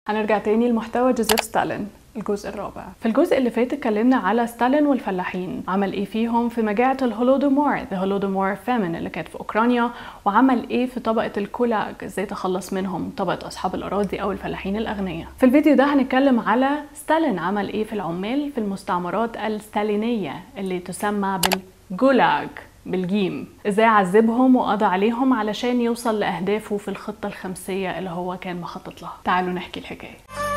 هنرجع تاني لمحتوى جوزيف ستالين الجزء الرابع في الجزء اللي فات اتكلمنا على ستالين والفلاحين عمل ايه فيهم في مجاعة الهولودومور the هولودومور فامين اللي كانت في اوكرانيا وعمل ايه في طبقة الكولاج ازاي تخلص منهم طبقة اصحاب الاراضي او الفلاحين الاغنياء في الفيديو ده هنتكلم على ستالين عمل ايه في العمال في المستعمرات الستالينية اللي تسمى بالجولاج بالجيم ازاي عذبهم وقضى عليهم علشان يوصل لاهدافه في الخطة الخمسية اللي هو كان مخطط لها تعالوا نحكي الحكاية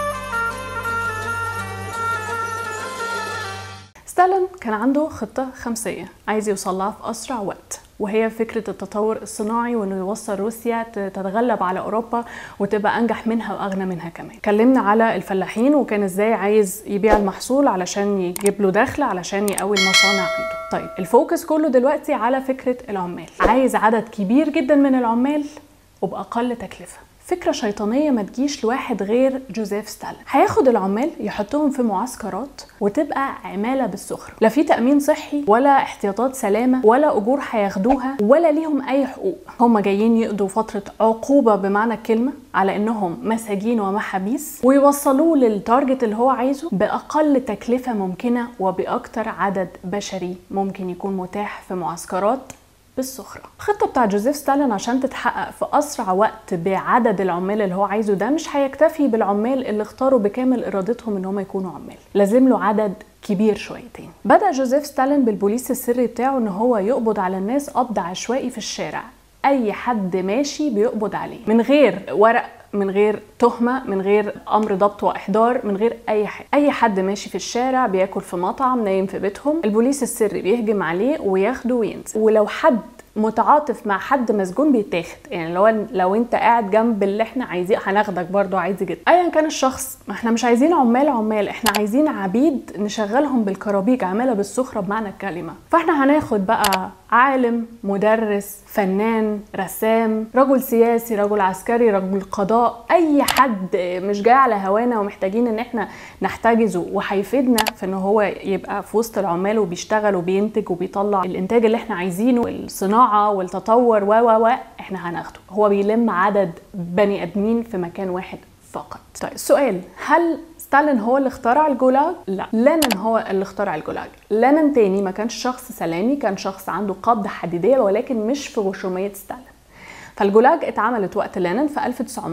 ستالين كان عنده خطة خمسية عايز يوصلها في أسرع وقت وهي فكرة التطور الصناعي وانه يوصل روسيا تتغلب على اوروبا وتبقى انجح منها واغنى منها كمان. اتكلمنا على الفلاحين وكان ازاي عايز يبيع المحصول علشان يجيب له دخل علشان يقوي المصانع عنده. طيب الفوكس كله دلوقتي على فكرة العمال. عايز عدد كبير جدا من العمال وبأقل تكلفة. فكرة شيطانية ما تجيش لواحد غير جوزيف ستالين هياخد العمال يحطهم في معسكرات وتبقى عمالة بالسخرة لا في تأمين صحي ولا احتياطات سلامة ولا أجور هياخدوها ولا ليهم أي حقوق هم جايين يقضوا فترة عقوبة بمعنى الكلمة على إنهم مساجين ومحابيس ويوصلوه للتارجت اللي هو عايزه بأقل تكلفة ممكنة وبأكتر عدد بشري ممكن يكون متاح في معسكرات بالسخرة الخطة بتاع جوزيف ستالين عشان تتحقق في أسرع وقت بعدد العمال اللي هو عايزه ده مش هيكتفي بالعمال اللي اختاروا بكامل إرادتهم إن هم يكونوا عمال لازم له عدد كبير شويتين بدأ جوزيف ستالين بالبوليس السري بتاعه إن هو يقبض على الناس قبض عشوائي في الشارع أي حد ماشي بيقبض عليه من غير ورق من غير تهمة من غير أمر ضبط وإحضار من غير أي حاجة أي حد ماشي في الشارع بياكل في مطعم نايم في بيتهم البوليس السري بيهجم عليه وياخده وينزل ولو حد متعاطف مع حد مسجون بيتاخد يعني لو لو انت قاعد جنب اللي احنا عايزين هناخدك برضو عادي جدا ايا كان الشخص ما احنا مش عايزين عمال عمال احنا عايزين عبيد نشغلهم بالكرابيج عماله بالسخره بمعنى الكلمه فاحنا هناخد بقى عالم مدرس فنان رسام رجل سياسي رجل عسكري رجل قضاء اي حد مش جاي على هوانا ومحتاجين ان احنا نحتجزه وهيفيدنا في ان هو يبقى في وسط العمال وبيشتغل وبينتج وبيطلع الانتاج اللي احنا عايزينه الصناعه والتطور و و و احنا هناخده هو بيلم عدد بني ادمين في مكان واحد فقط طيب السؤال هل ستالين هو اللي اخترع الجولاج؟ لا لينين هو اللي اخترع الجولاج لينين تاني ما كانش شخص سلامي كان شخص عنده قبضة حديدية ولكن مش في غشومية ستالين فالجولاج اتعملت وقت لينين في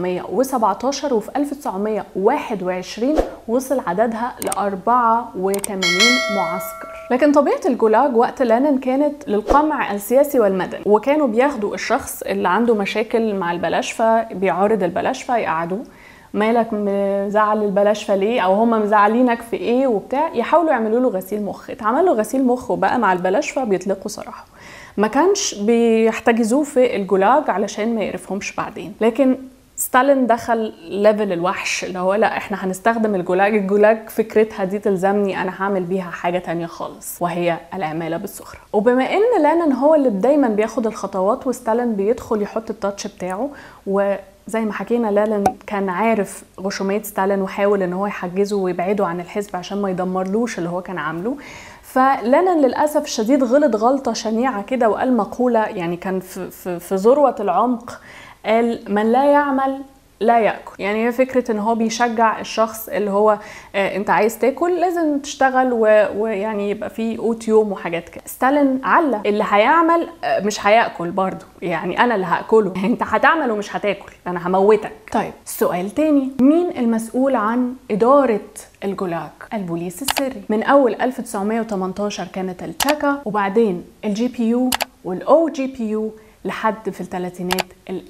1917 وفي 1921 وصل عددها ل 84 معسكر لكن طبيعة الجولاج وقت لينين كانت للقمع السياسي والمدني وكانوا بياخدوا الشخص اللي عنده مشاكل مع البلاشفة بيعارض البلاشفة يقعدوه مالك مزعل البلاشفه ليه او هم مزعلينك في ايه وبتاع يحاولوا يعملوا له غسيل مخ اتعمل له غسيل مخ وبقى مع البلاشفه بيطلقوا سراحه ما كانش بيحتجزوه في الجولاج علشان ما يقرفهمش بعدين لكن ستالين دخل ليفل الوحش اللي هو لا احنا هنستخدم الجولاج الجولاج فكرتها دي تلزمني انا هعمل بيها حاجة تانية خالص وهي العمالة بالسخرة وبما ان لانن هو اللي دايما بياخد الخطوات وستالين بيدخل يحط التاتش بتاعه و زي ما حكينا لالن كان عارف غشومية ستالين وحاول ان هو يحجزه ويبعده عن الحزب عشان ما يدمرلوش اللي هو كان عامله فلينين للاسف الشديد غلط غلطه شنيعه كده وقال مقوله يعني كان في, في, في ذروه العمق قال من لا يعمل لا ياكل يعني هي فكره ان هو بيشجع الشخص اللي هو آه انت عايز تاكل لازم تشتغل ويعني يبقى في قوت يوم وحاجات كده ستالين علق اللي هيعمل آه مش هياكل برضه يعني انا اللي هاكله انت هتعمل ومش هتاكل انا هموتك طيب سؤال تاني مين المسؤول عن اداره الجولاج البوليس السري من اول 1918 كانت التشاكا وبعدين الجي بي يو والاو جي بي يو لحد في الثلاثينات ال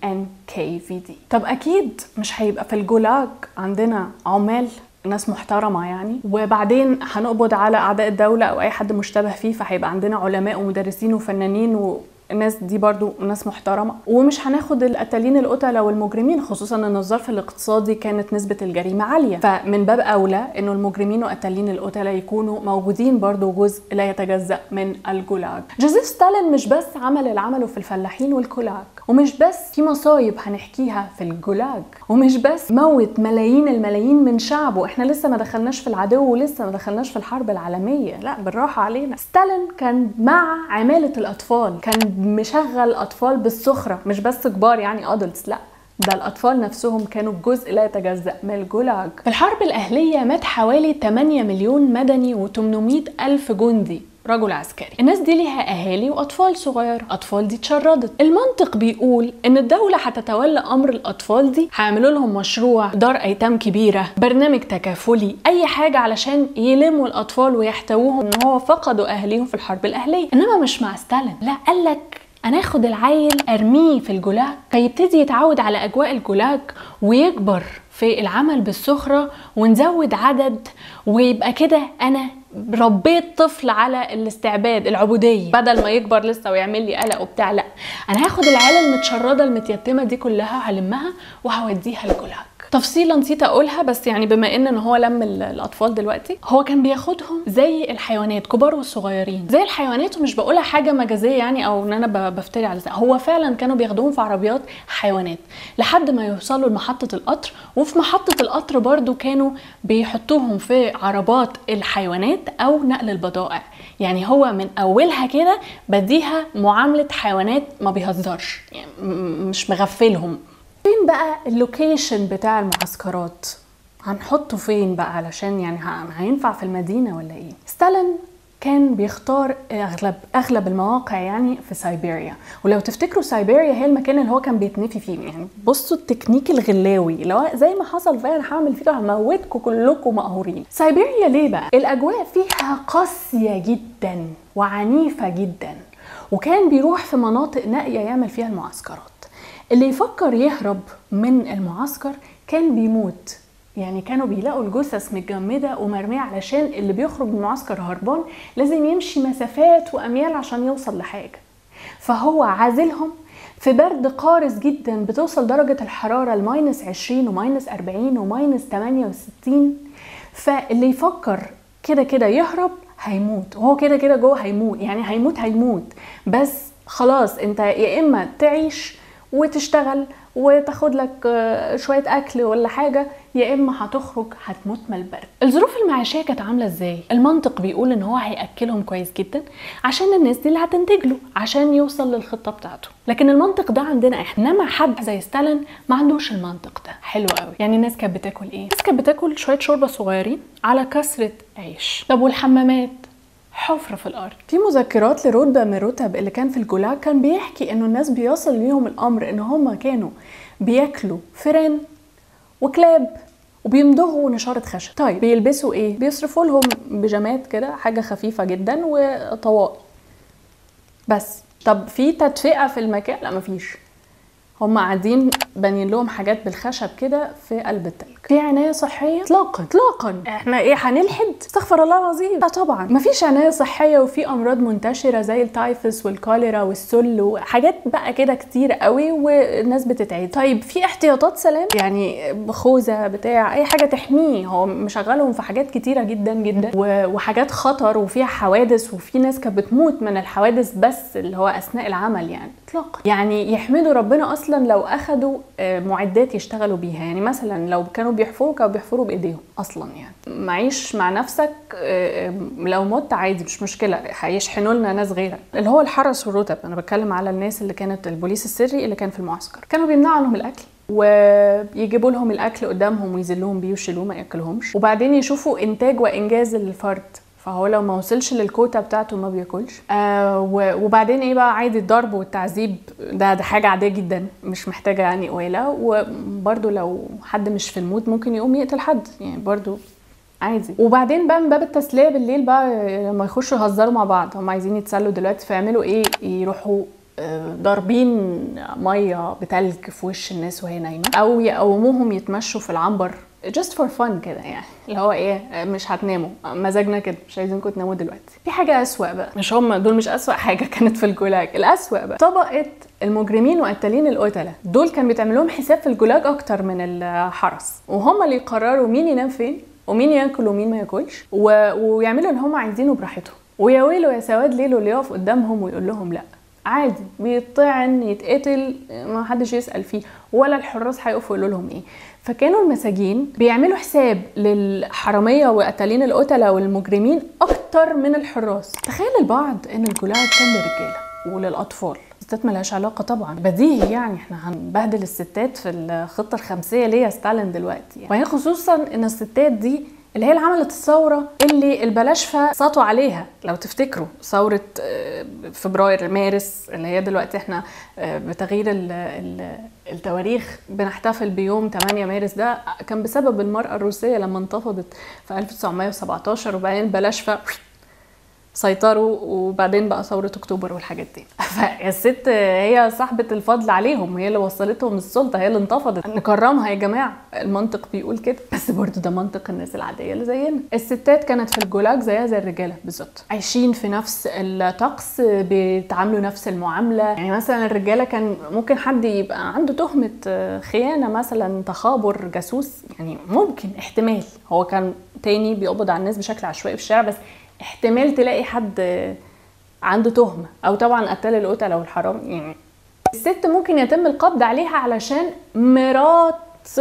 NKVD طب اكيد مش هيبقى في الجولاج عندنا عمال ناس محترمة يعني وبعدين هنقبض على أعداء الدولة أو أي حد مشتبه فيه فهيبقى عندنا علماء ومدرسين وفنانين و... الناس دي برضو ناس محترمة ومش هناخد القتالين القتلة والمجرمين خصوصا ان الظرف الاقتصادي كانت نسبة الجريمة عالية فمن باب اولى انه المجرمين وقتالين القتلة يكونوا موجودين برضو جزء لا يتجزأ من الجولاج جوزيف ستالين مش بس عمل اللي عمله في الفلاحين والكولاج ومش بس في مصايب هنحكيها في الجولاج ومش بس موت ملايين الملايين من شعبه احنا لسه ما دخلناش في العدو ولسه ما دخلناش في الحرب العالمية لا بالراحة علينا ستالين كان مع عمالة الاطفال كان مشغل اطفال بالسخره مش بس كبار يعني ادلتس لا ده الأطفال نفسهم كانوا جزء لا يتجزأ من الجولاج في الحرب الأهلية مات حوالي 8 مليون مدني و800 ألف جندي رجل عسكري الناس دي ليها اهالي واطفال صغيره اطفال دي اتشردت المنطق بيقول ان الدوله هتتولى امر الاطفال دي هيعملوا لهم مشروع دار ايتام كبيره برنامج تكافلي اي حاجه علشان يلموا الاطفال ويحتووهم ان هو فقدوا اهاليهم في الحرب الاهليه انما مش مع ستالين لا قال لك انا اخد العيل ارميه في الجولاج فيبتدي يتعود على اجواء الجولاج ويكبر في العمل بالسخرة ونزود عدد ويبقى كده انا ربيت طفل على الاستعباد العبودية بدل ما يكبر لسه ويعمل لي قلق وبتاع لا انا هاخد العيال المتشردة المتيتمة دي كلها هلمها وهوديها الجولاج تفصيله نسيت اقولها بس يعني بما ان هو لم الاطفال دلوقتي هو كان بياخدهم زي الحيوانات كبار والصغيرين زي الحيوانات ومش بقولها حاجه مجازيه يعني او ان انا بفتري على ده هو فعلا كانوا بياخدوهم في عربيات حيوانات لحد ما يوصلوا لمحطه القطر وفي محطه القطر برضو كانوا بيحطوهم في عربات الحيوانات او نقل البضائع يعني هو من اولها كده بديها معامله حيوانات ما بيهزرش يعني مش مغفلهم فين بقى اللوكيشن بتاع المعسكرات هنحطه فين بقى علشان يعني هينفع في المدينة ولا ايه ستالين كان بيختار اغلب اغلب المواقع يعني في سيبيريا ولو تفتكروا سيبيريا هي المكان اللي هو كان بيتنفي فيه يعني بصوا التكنيك الغلاوي لو زي ما حصل فيها انا هعمل فيكم هموتكم كلكم مقهورين سيبيريا ليه بقى الاجواء فيها قاسيه جدا وعنيفه جدا وكان بيروح في مناطق نائيه يعمل فيها المعسكرات اللي يفكر يهرب من المعسكر كان بيموت يعني كانوا بيلاقوا الجثث متجمدة ومرمية علشان اللي بيخرج من المعسكر هربان لازم يمشي مسافات وأميال عشان يوصل لحاجة فهو عازلهم في برد قارس جدا بتوصل درجة الحرارة لماينس 20 وماينس 40 وماينس 68 فاللي يفكر كده كده يهرب هيموت وهو كده كده جوه هيموت يعني هيموت هيموت بس خلاص انت يا اما تعيش وتشتغل وتاخد لك شويه اكل ولا حاجه يا اما هتخرج هتموت من البرد الظروف المعيشيه كانت عامله ازاي المنطق بيقول ان هو هياكلهم كويس جدا عشان الناس دي اللي هتنتج له عشان يوصل للخطه بتاعته لكن المنطق ده عندنا احنا انما حد زي ستالين ما عندوش المنطق ده حلو قوي يعني الناس كانت بتاكل ايه الناس كانت بتاكل شويه شوربه صغيرين على كسره عيش طب والحمامات حفرة في الأرض في مذكرات لرتبة من الرتب اللي كان في الجولاج كان بيحكي إنه الناس بيصل ليهم الأمر إن هم كانوا بياكلوا فيران وكلاب وبيمضغوا نشارة خشب طيب بيلبسوا ايه بيصرفوا لهم بيجامات كده حاجة خفيفة جدا وطواقي بس طب في تدفئة في المكان لا مفيش هم قاعدين بانيين لهم حاجات بالخشب كده في قلب التلج في عنايه صحيه اطلاقا اطلاقا احنا ايه هنلحد استغفر الله العظيم اه طبعا مفيش عنايه صحيه وفي امراض منتشره زي التايفس والكوليرا والسل وحاجات بقى كده كتير قوي والناس بتتعيد طيب في احتياطات سلام يعني خوذه بتاع اي حاجه تحميه هو مشغلهم في حاجات كتيره جدا جدا وحاجات خطر وفيها حوادث وفي ناس كانت بتموت من الحوادث بس اللي هو اثناء العمل يعني اطلاقا يعني يحمدوا ربنا اصلا لو اخدوا معدات يشتغلوا بيها يعني مثلا لو كانوا بيحفروا كانوا بيحفروا بايديهم اصلا يعني معيش مع نفسك لو مت عادي مش مشكله هيشحنوا لنا ناس غيرك اللي هو الحرس والرتب انا بتكلم على الناس اللي كانت البوليس السري اللي كان في المعسكر كانوا بيمنعوا عنهم الاكل ويجيبوا لهم الاكل قدامهم ويذلوهم بيه ويشيلوه ما ياكلهمش وبعدين يشوفوا انتاج وانجاز الفرد فهو لو ما وصلش للكوتا بتاعته ما بياكلش آه وبعدين ايه بقى عادي الضرب والتعذيب ده ده حاجه عاديه جدا مش محتاجه يعني قويله وبرده لو حد مش في المود ممكن يقوم يقتل حد يعني برده عادي وبعدين بقى من باب التسليه بالليل بقى لما يخشوا يهزروا مع بعض هم عايزين يتسلوا دلوقتي فيعملوا ايه يروحوا ضاربين ميه بتلج في وش الناس وهي نايمه او يقوموهم يتمشوا في العنبر just for fun كده يعني اللي هو ايه مش هتناموا مزاجنا كده مش عايزينكم تناموا دلوقتي في حاجه اسوأ بقى مش هم دول مش اسوأ حاجه كانت في الجولاج الاسوأ بقى طبقه المجرمين وقتالين القتله دول كان بيتعمل لهم حساب في الجولاج اكتر من الحرس وهم اللي يقرروا مين ينام فين ومين ياكل ومين ما ياكلش و... ويعملوا اللي هم عايزينه براحتهم ويا ويله يا سواد ليله اللي يقف قدامهم ويقول لهم لا عادي بيطعن يتقتل ما حدش يسال فيه ولا الحراس هيقفوا يقولوا لهم ايه فكانوا المساجين بيعملوا حساب للحراميه وقتالين القتله والمجرمين اكتر من الحراس تخيل البعض ان الجولاج كان للرجاله وللاطفال الستات ملهاش علاقه طبعا بديهي يعني احنا هنبهدل الستات في الخطه الخمسيه ليه يا ستالين دلوقتي يعني. وهي خصوصا ان الستات دي اللي هي اللي عملت الثورة اللي البلاشفة سطوا عليها لو تفتكروا ثورة آه، فبراير مارس اللي هي دلوقتي احنا آه، بتغيير ال ال التواريخ بنحتفل بيوم 8 مارس ده كان بسبب المرأة الروسية لما انتفضت في 1917 وبعدين البلاشفة سيطروا وبعدين بقى ثورة أكتوبر والحاجات دي فالست هي صاحبة الفضل عليهم هي اللي وصلتهم السلطة هي اللي انتفضت نكرمها يا جماعة المنطق بيقول كده بس برضو ده منطق الناس العادية اللي زينا الستات كانت في الجولاج زيها زي الرجالة بالظبط عايشين في نفس الطقس بيتعاملوا نفس المعاملة يعني مثلا الرجالة كان ممكن حد يبقى عنده تهمة خيانة مثلا تخابر جاسوس يعني ممكن احتمال هو كان تاني بيقبض على الناس بشكل عشوائي في الشارع بس احتمال تلاقي حد عنده تهمه او طبعا قتال القتله والحرام يعني الست ممكن يتم القبض عليها علشان مرات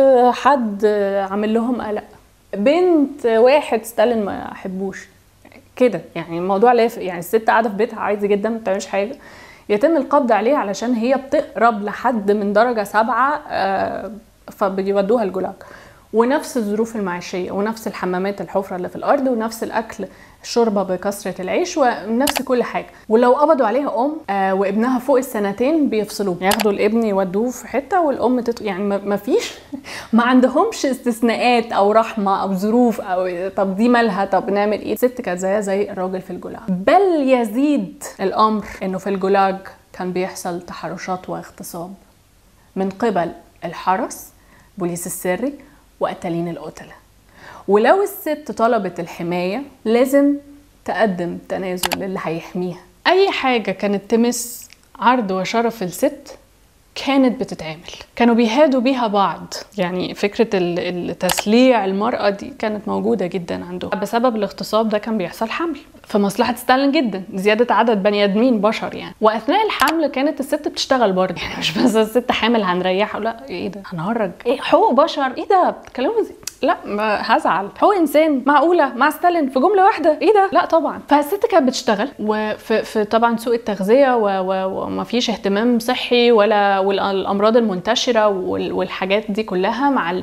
حد عامل لهم قلق بنت واحد ستالين ما يحبوش كده يعني الموضوع لافق يعني الست قاعده في بيتها عادي جدا ما بتعملش حاجه يتم القبض عليها علشان هي بتقرب لحد من درجه سبعه آه، فبيودوها الجلاج ونفس الظروف المعيشيه ونفس الحمامات الحفره اللي في الارض ونفس الاكل شوربه بكثره العيش ونفس كل حاجه ولو قبضوا عليها ام آه وابنها فوق السنتين بيفصلوه ياخدوا الابن يودوه في حته والام تت... يعني ما فيش ما عندهمش استثناءات او رحمه او ظروف او طب دي مالها طب نعمل ايه الست كانت زيها زي الراجل في الجلاج بل يزيد الامر انه في الجلاج كان بيحصل تحرشات واغتصاب من قبل الحرس بوليس السري وقتالين القتله ولو الست طلبت الحماية لازم تقدم تنازل للي هيحميها أي حاجة كانت تمس عرض وشرف الست كانت بتتعمل كانوا بيهادوا بيها بعض يعني فكرة التسليع المرأة دي كانت موجودة جدا عندهم بسبب الاغتصاب ده كان بيحصل حمل في مصلحة ستالين جدا زيادة عدد بني آدمين بشر يعني وأثناء الحمل كانت الست بتشتغل برضه يعني مش بس الست حامل هنريحها لا ايه ده هنهرج ايه حقوق بشر ايه ده بتتكلموا ازاي لا ما هزعل هو انسان معقوله مع ستالين في جمله واحده ايه ده لا طبعا فالست كانت بتشتغل وفي في طبعا سوء التغذيه وما فيش اهتمام صحي ولا والامراض المنتشره والحاجات دي كلها مع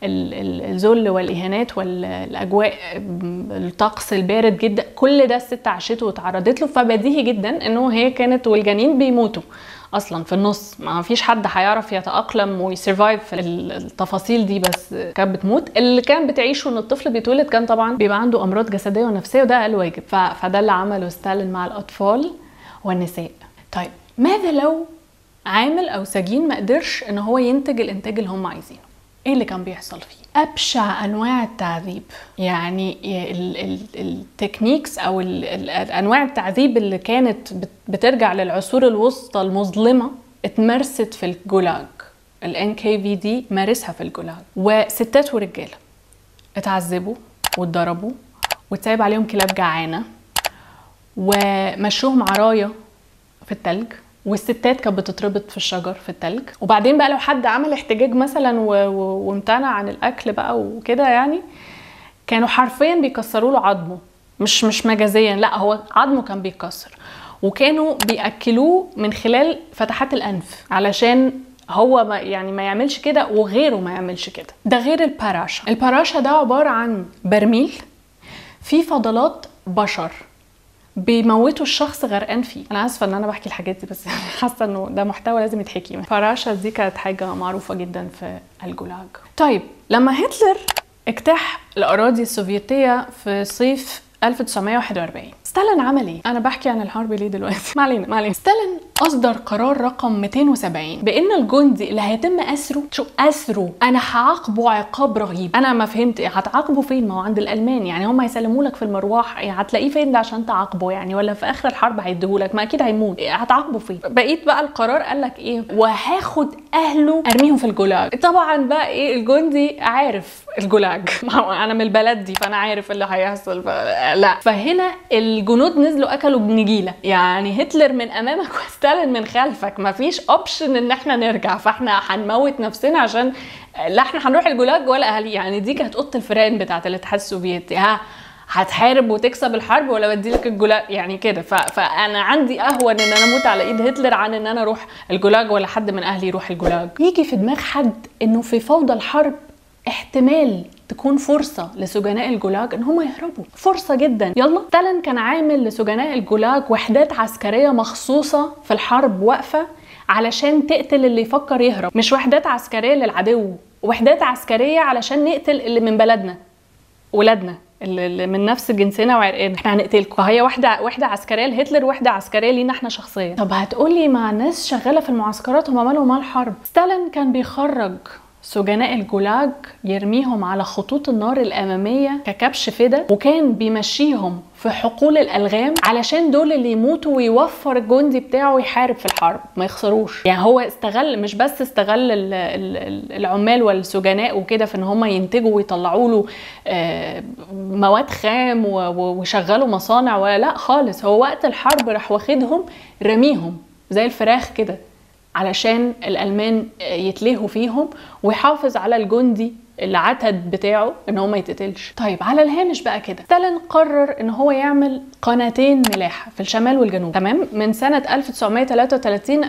الذل والاهانات والاجواء الطقس البارد جدا كل ده الست عاشته وتعرضت له فبديهي جدا انه هي كانت والجنين بيموتوا اصلا في النص ما فيش حد هيعرف يتاقلم ويسرفايف في التفاصيل دي بس كانت بتموت اللي كان بتعيشه ان الطفل بيتولد كان طبعا بيبقى عنده امراض جسديه ونفسيه وده اقل واجب فده اللي عمله ستالين مع الاطفال والنساء طيب ماذا لو عامل او سجين ما قدرش ان هو ينتج الانتاج اللي هم عايزينه ايه اللي كان بيحصل فيه ابشع انواع التعذيب يعني التكنيكس او انواع التعذيب اللي كانت بترجع للعصور الوسطى المظلمه اتمارست في الجولاج الان كي في دي مارسها في الجولاج وستات ورجاله اتعذبوا واتضربوا واتسايب عليهم كلاب جعانه ومشوهم عرايه في التلج والستات كانت بتتربط في الشجر في التلج وبعدين بقى لو حد عمل احتجاج مثلا وامتنع عن الاكل بقى وكده يعني كانوا حرفيا بيكسروا له عظمه مش مش مجازيا لا هو عظمه كان بيتكسر وكانوا بياكلوه من خلال فتحات الانف علشان هو ما يعني ما يعملش كده وغيره ما يعملش كده ده غير الباراشا الباراشا ده عباره عن برميل فيه فضلات بشر بيموتوا الشخص غرقان فيه انا اسفه ان انا بحكي الحاجات دي بس حاسه انه ده محتوى لازم يتحكي فراشا دي كانت حاجه معروفه جدا في الجولاج طيب لما هتلر اجتاح الاراضي السوفيتيه في صيف 1941 ستالين عمل ايه؟ انا بحكي عن الحرب ليه دلوقتي؟ ما علينا ما علينا ستالين اصدر قرار رقم 270 بان الجندي اللي هيتم اسره شو اسره انا هعاقبه عقاب رهيب انا ما فهمت هتعاقبه فين ما هو عند الالمان يعني هم هيسلموا لك في المروح يعني هتلاقيه فين ده عشان تعاقبه يعني ولا في اخر الحرب هيديهولك ما اكيد هيموت هتعاقبه فين بقيت بقى القرار قال لك ايه وهاخد اهله ارميهم في الجولاج طبعا بقى ايه الجندي عارف الجولاج انا من البلد دي فانا عارف اللي هيحصل لا فهنا الجنود نزلوا اكلوا بنجيله يعني هتلر من امامك وستالين من خلفك مفيش اوبشن ان احنا نرجع فاحنا هنموت نفسنا عشان لا احنا هنروح الجولاج ولا اهالي يعني دي كانت اوضه الفيران بتاعه الاتحاد السوفيتي ها هتحارب وتكسب الحرب ولا بديلك الجولاج يعني كده ف... فانا عندي اهون ان انا اموت على ايد هتلر عن ان انا اروح الجولاج ولا حد من اهلي يروح الجولاج يجي في دماغ حد انه في فوضى الحرب احتمال تكون فرصة لسجناء الجولاج ان هم يهربوا فرصة جدا يلا ستالين كان عامل لسجناء الجولاج وحدات عسكرية مخصوصة في الحرب واقفة علشان تقتل اللي يفكر يهرب مش وحدات عسكرية للعدو وحدات عسكرية علشان نقتل اللي من بلدنا ولادنا اللي من نفس جنسنا وعرقنا احنا هنقتلكم فهي واحده واحده عسكريه لهتلر واحده عسكريه لينا احنا شخصيا طب هتقولي مع ناس شغاله في المعسكرات هم مالهم مال الحرب ستالين كان بيخرج سجناء الجولاج يرميهم على خطوط النار الأمامية ككبش فدا وكان بيمشيهم في حقول الألغام علشان دول اللي يموتوا ويوفر الجندي بتاعه يحارب في الحرب ما يخسروش يعني هو استغل مش بس استغل ال- ال- العمال والسجناء وكده في ان هم ينتجوا ويطلعوا له آه، مواد خام و- و- ويشغلوا مصانع ولا لا خالص هو وقت الحرب راح واخدهم رميهم زي الفراخ كده علشان الالمان يتلهوا فيهم ويحافظ على الجندي العتد بتاعه ان هو ما يتقتلش طيب على الهامش بقى كده ستالين قرر ان هو يعمل قناتين ملاحه في الشمال والجنوب تمام من سنه 1933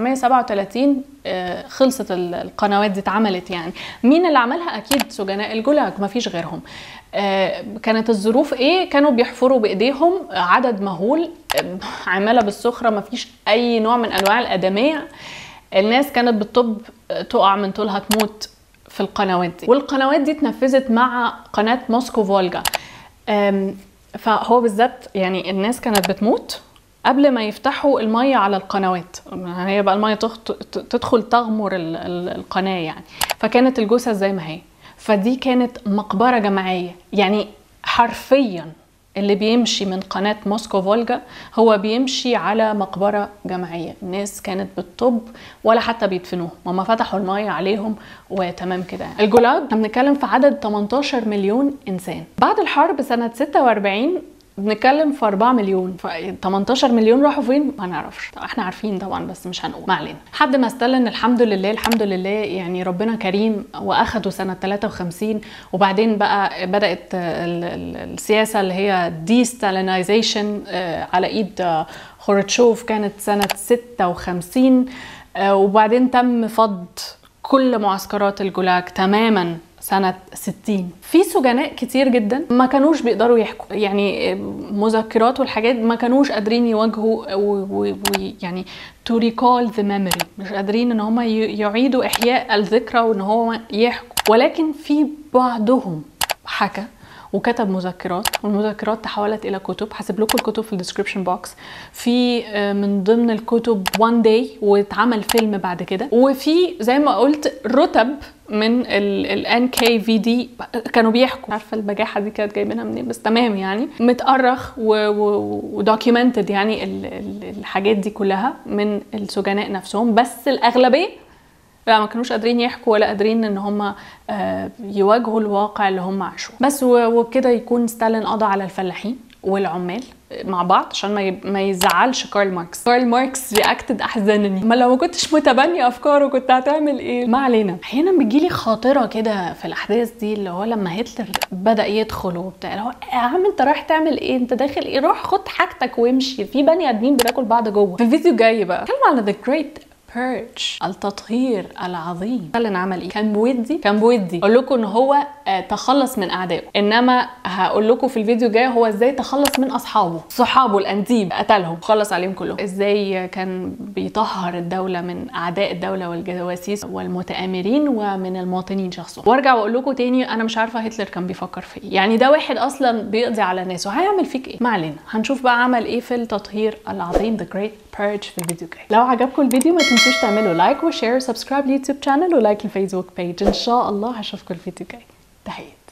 1937 آه، خلصت ال- القنوات دي اتعملت يعني مين اللي عملها اكيد سجناء الجولاج ما فيش غيرهم آه، كانت الظروف ايه كانوا بيحفروا بايديهم عدد مهول آه، عماله بالسخره ما فيش اي نوع من انواع الادميه الناس كانت بالطب تقع من طولها تموت في القنوات دي والقنوات دي اتنفذت مع قناه موسكو فولجا أم، فهو بالذات يعني الناس كانت بتموت قبل ما يفتحوا المية على القنوات هي بقى المية تخ- ت- تدخل تغمر ال- ال- القناة يعني فكانت الجثث زي ما هي فدي كانت مقبرة جماعية يعني حرفيا اللي بيمشي من قناة موسكو فولجا هو بيمشي على مقبرة جماعية الناس كانت بالطب ولا حتى بيدفنوهم هما فتحوا المية عليهم وتمام كده يعني. الجولاج احنا بنتكلم في عدد 18 مليون إنسان بعد الحرب سنة 46 بنتكلم في 4 مليون ف 18 مليون راحوا فين ما نعرفش طبعا احنا عارفين طبعا بس مش هنقول ما علينا لحد ما استلن الحمد لله الحمد لله يعني ربنا كريم واخدوا سنه 53 وبعدين بقى بدات ال- ال- السياسه اللي هي دي ستالينايزيشن على ايد آه، خروتشوف كانت سنه 56 آه، وبعدين تم فض كل معسكرات الجولاج تماما سنة 60 في سجناء كتير جدا ما كانوش بيقدروا يحكوا يعني مذكرات والحاجات ما كانوش قادرين يواجهوا ويعني to recall the memory مش قادرين ان هم يعيدوا احياء الذكرى وان هو يحكوا ولكن في بعضهم حكى وكتب مذكرات والمذكرات تحولت الى كتب هسيب لكم الكتب في الديسكربشن بوكس في آه، من ضمن الكتب وان داي واتعمل فيلم بعد كده وفي زي ما قلت رتب من الان كي في دي كانوا بيحكوا عارفه البجاحه دي كانت جايبينها منين بس تمام يعني متأرخ ودوكيومنتد يعني ال- ال- الحاجات دي كلها من السجناء نفسهم بس الاغلبيه لا ما كانوش قادرين يحكوا ولا قادرين ان هم آه، يواجهوا الواقع اللي هم عاشوه بس و- وبكده يكون ستالين قضى على الفلاحين والعمال مع بعض عشان ما يب- ما يزعلش كارل ماركس كارل ماركس رياكتد احزنني ما لو ما كنتش متبني افكاره كنت هتعمل ايه ما علينا احيانا بتجيلي خاطره كده في الاحداث دي اللي هو لما هتلر بدا يدخل وبتاع اللي هو يا عم انت رايح تعمل ايه انت داخل ايه روح خد حاجتك وامشي في بني ادمين بناكل بعض جوه في الفيديو الجاي بقى اتكلم على ذا جريت بيرج التطهير العظيم فعلا عمل ايه كان بودي كان بودي اقول لكم ان هو آه، تخلص من اعدائه انما هقول لكم في الفيديو الجاي هو ازاي تخلص من اصحابه صحابه الانتيب قتلهم خلص عليهم كلهم ازاي كان بيطهر الدوله من اعداء الدوله والجواسيس والمتآمرين ومن المواطنين شخصهم وارجع واقول لكم تاني انا مش عارفه هتلر كان بيفكر في ايه يعني ده واحد اصلا بيقضي على ناس وهيعمل فيك ايه ما علينا هنشوف بقى عمل ايه في التطهير العظيم The Great Purge في الفيديو الجاي لو عجبكم الفيديو ما تنسوش تعملوا لايك وشير وسبسكرايب لليوتيوب شانل ولايك الفيسبوك بيج ان شاء الله هشوفكم الفيديو الجاي تحياتي